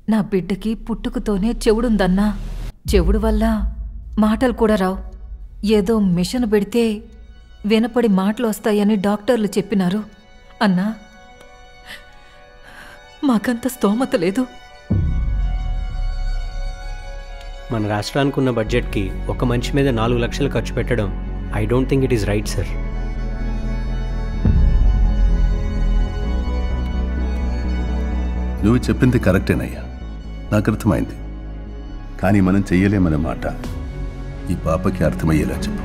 నా బిడ్డకి పుట్టుకతోనే చెవుడుందన్నా చెవుడు వల్ల మాటలు కూడా రావు ఏదో మిషన్ పెడితే వినపడి మాటలు వస్తాయని డాక్టర్లు చెప్పినారు అన్నా మాకంత స్తోమత లేదు మన రాష్ట్రానికి ఉన్న బడ్జెట్కి ఒక మనిషి మీద నాలుగు లక్షలు ఖర్చు పెట్టడం I don't think it is right sir నువ్వు చెప్పింది కరెక్టేనయ్యా నాకు అర్థమైంది కానీ మనం చెయ్యలేమనే మాట ఈ పాపకి అర్థమయ్యేలా చెప్పు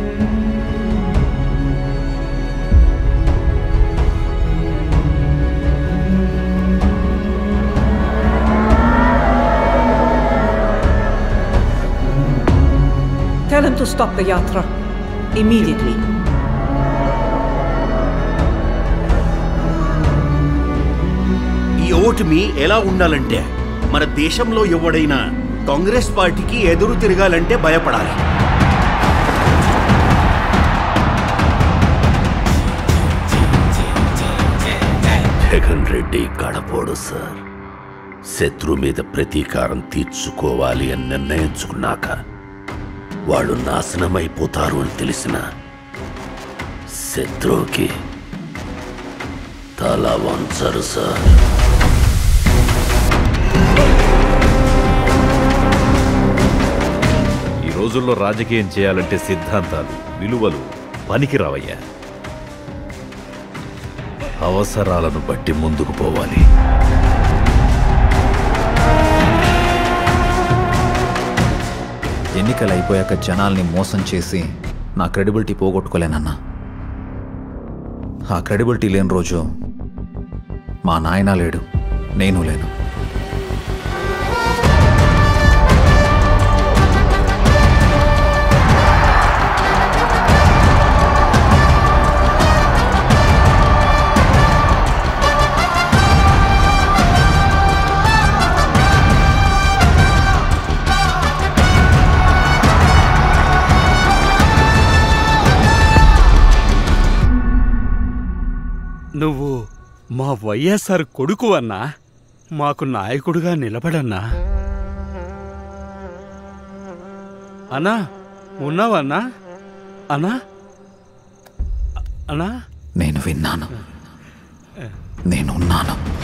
Tell him to stop the yatra. Immediately. ఈ ఓటమి ఎలా ఉండాలంటే మన దేశంలో ఎవడైనా కాంగ్రెస్ పార్టీకి ఎదురు తిరగాలంటే భయపడాలి జగన్ రెడ్డి కడపోడు సార్ శత్రు మీద ప్రతీకారం తీర్చుకోవాలి అని నిర్ణయించుకున్నాక వాళ్ళు నాశనమైపోతారు అని తెలిసిన శత్రువుకి తల వంచరు సార్ ఈ రోజుల్లో రాజకీయం చేయాలంటే సిద్ధాంతాలు విలువలు పనికిరావయ్యా అవసరాలను బట్టి ముందుకు పోవాలి ఎన్నికలు అయిపోయాక జనాల్ని మోసం చేసి నా క్రెడిబిలిటీ పోగొట్టుకోలేనన్నా ఆ క్రెడిబిలిటీ లేని రోజు మా నాయన లేడు నేను లేను నువ్వు మా వైఎస్ఆర్ కొడుకు అన్నా మాకు నాయకుడుగా నిలబడన్నా అన్నా ఉన్నావన్నా అన్నా అన్నా నేను విన్నాను నేను ఉన్నాను